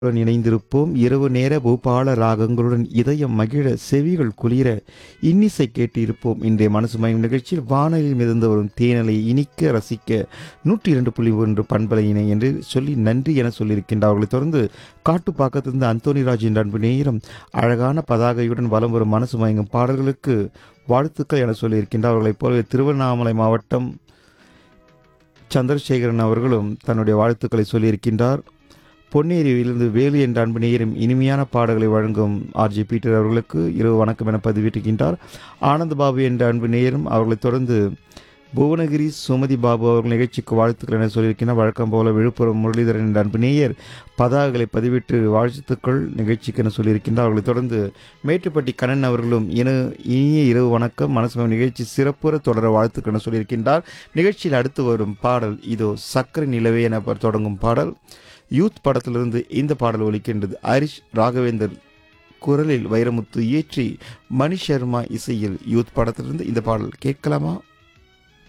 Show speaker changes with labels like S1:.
S1: உடன் இணைந்திருப்போம் இரவு நேர பூபால ராகங்களுடன் இதயம் மகிழ செவிகள் குளிர இன்னிசை கேட்டு இருப்போம் இன்றைய மனசு மயம் நிகழ்ச்சியில் வானலில் மிதந்து வரும் தேனலை இனிக்க ரசிக்க நூற்றி இரண்டு புள்ளி ஒன்று பண்பலையினை என்று சொல்லி நன்றி என சொல்லியிருக்கின்றார் அவர்களைத் தொடர்ந்து காட்டுப்பாக்கத்திலிருந்து அந்தோனி ராஜ் என்ற அன்பு நேரம் அழகான பதாகையுடன் வலம் வரும் மனசு மயங்கும் பாடல்களுக்கு வாழ்த்துக்கள் என சொல்லியிருக்கின்றார் அவர்களைப் போலவே திருவண்ணாமலை மாவட்டம் சந்திரசேகரன் அவர்களும் தன்னுடைய வாழ்த்துக்களை சொல்லியிருக்கின்றார் பொன்னேரியிலிருந்து வேலு என்ற அன்பு நேயரும் இனிமையான பாடல்களை வழங்கும் ஆர்ஜி பீட்டர் அவர்களுக்கு இரவு வணக்கம் என பதிவிட்டிருக்கின்றார் ஆனந்த் பாபு என்ற அன்பு நேயரும் அவர்களைத் தொடர்ந்து புவனகிரி சுமதி பாபு அவர்கள் நிகழ்ச்சிக்கு வாழ்த்துக்கள் என சொல்லியிருக்கின்றார் வழக்கம் போல விழுப்புரம் முரளிதரன் என்ற அன்பு நேயர் பதாகளை பதிவிட்டு வாழ்த்துக்கள் நிகழ்ச்சிக்கு என சொல்லியிருக்கின்றார் அவர்களைத் தொடர்ந்து மேட்டுப்பட்டி கண்ணன் அவர்களும் இன இனிய இரவு வணக்கம் மனசு நிகழ்ச்சி சிறப்புற தொடர வாழ்த்துக்கள் என சொல்லியிருக்கின்றார் நிகழ்ச்சியில் அடுத்து வரும் பாடல் இதோ சக்கரை நிலவே என தொடங்கும் பாடல் யூத் படத்திலிருந்து இந்த பாடல் ஒலிக்கின்றது ஹரிஷ் ராகவேந்தர் குரலில் வைரமுத்து இயற்றி மணி சர்மா இசையில் யூத் படத்திலிருந்து இந்த பாடல் கேட்கலாமா